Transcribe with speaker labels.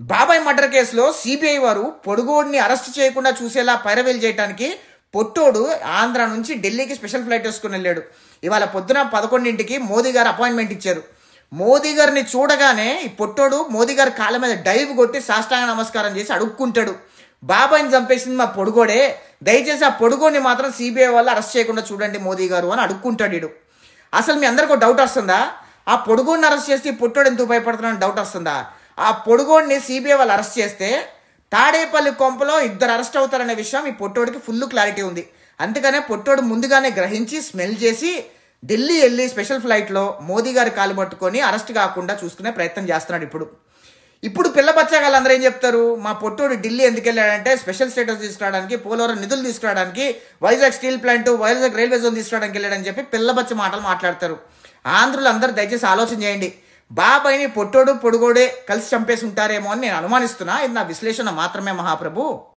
Speaker 1: బాబాయ్ మర్డర్ కేసులో సిబిఐ వారు పొడుగోడిని అరెస్ట్ చేయకుండా చూసేలా పైరవేలు చేయడానికి పొట్టోడు ఆంధ్ర నుంచి ఢిల్లీకి స్పెషల్ ఫ్లైట్ వేసుకుని వెళ్ళాడు ఇవాళ పొద్దున పదకొండింటికి మోదీ గారు అపాయింట్మెంట్ ఇచ్చారు మోదీ గారిని చూడగానే ఈ పొట్టోడు మోదీ గారి కాళ్ళ మీద డైవ్ కొట్టి సాష్టాంగ నమస్కారం చేసి అడుక్కుంటాడు బాబాయ్ని చంపేసింది మా పొడుగోడే దయచేసి ఆ పొడుగోని మాత్రం సిబిఐ వాళ్ళు అరెస్ట్ చేయకుండా చూడండి మోదీ గారు అని అడుక్కుంటాడు వీడు అసలు మీ అందరికీ డౌట్ వస్తుందా ఆ పొడుగోడిని అరెస్ట్ చేస్తే ఈ పొట్టోడు ఎందుకు భయపడుతున్నాడని డౌట్ వస్తుందా ఆ పొడుగోడిని సిబిఐ వాళ్ళు అరెస్ట్ చేస్తే తాడేపల్లి కొంపలో ఇద్దరు అరెస్ట్ అవుతారనే విషయం ఈ పొట్టోడికి ఫుల్ క్లారిటీ ఉంది అందుకనే పొట్టోడు ముందుగానే గ్రహించి స్మెల్ చేసి ఢిల్లీ వెళ్ళి స్పెషల్ ఫ్లైట్లో మోదీ గారి కాలు పట్టుకొని అరెస్ట్ కాకుండా చూసుకునే ప్రయత్నం చేస్తున్నాడు ఇప్పుడు ఇప్పుడు పిల్ల బచ్చాగాళ్ళు అందరూ ఏం చెప్తారు మా పొట్టోడు ఢిల్లీ ఎందుకు వెళ్ళాడంటే స్పెషల్ స్టేటస్ తీసుకురావడానికి పోలవరం నిధులు తీసుకురావడానికి Vizag steel plant Vizag railway zone తీసుకురావడానికి వెళ్ళాడని చెప్పి పిల్ల బచ్చ మాటలు మాట్లాడతారు ఆంధ్రులు అందరూ దయచేసి ఆలోచన చేయండి బాబాయిని పొట్టోడు పొడుగోడే కలిసి చంపేసి ఉంటారేమో అని నేను అనుమానిస్తున్నా ఇది నా విశ్లేషణ మాత్రమే మహాప్రభు